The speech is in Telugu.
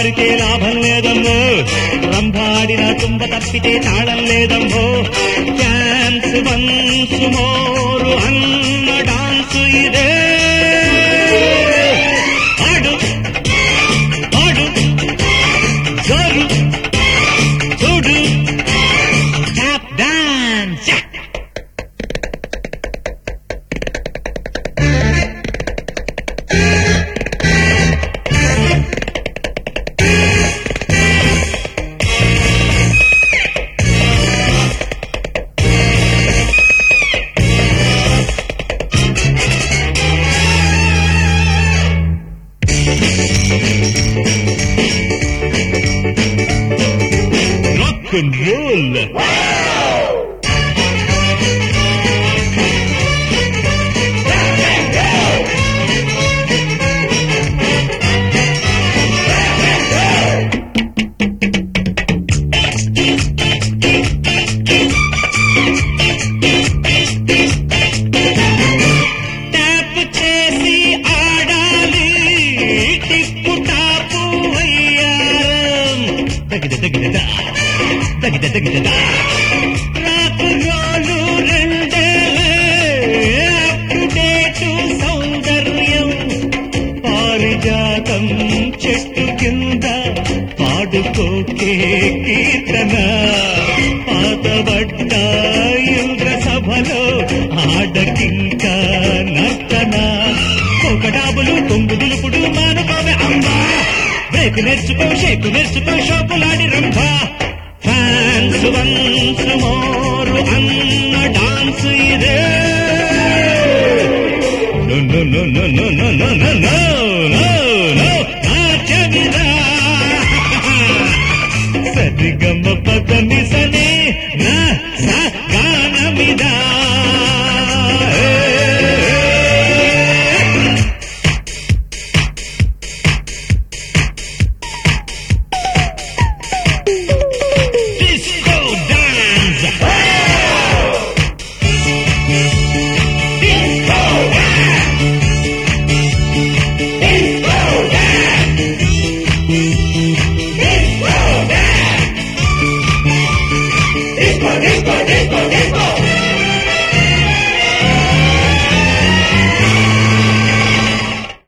ఆడితే లాభం లేదమ్మో రంభాడిన తుంబ తప్పితే తాళం లేదమ్మో డాన్స్ వన్స్ మోరు అన్న డాన్స్ ఇదే ఆడు ఆడు జోరు చూడు top dance rock and roll. Tap చేసి ఆడాలి టిప్పు టాపు వయ్యారం తగిద తగిద తగిద తగిద రాకు రోలు రెండే అప్ టు డేట్ సౌందర్యం పారిజాతం చెట్టు కింద పాడుకోకే కీర్తన పాతబడ్డ ఇంద్ర సభలో ఆడకింకా నర్తన ఒక డాబులు కొంగు దులుపుడు మానుకోవే అమ్మా బ్రేక్ నేర్చుకో షేకు నేర్చుకో షోకులాడి రంభ ఫ్యాన్స్ వన్స్ మోరు అన్న డాన్స్ ఇదే no no no no no no no no no no no నాట్యమిదా సరిగమ పదని సని నా స గానమిదా Disco dance! Disco, disco, disco, disco.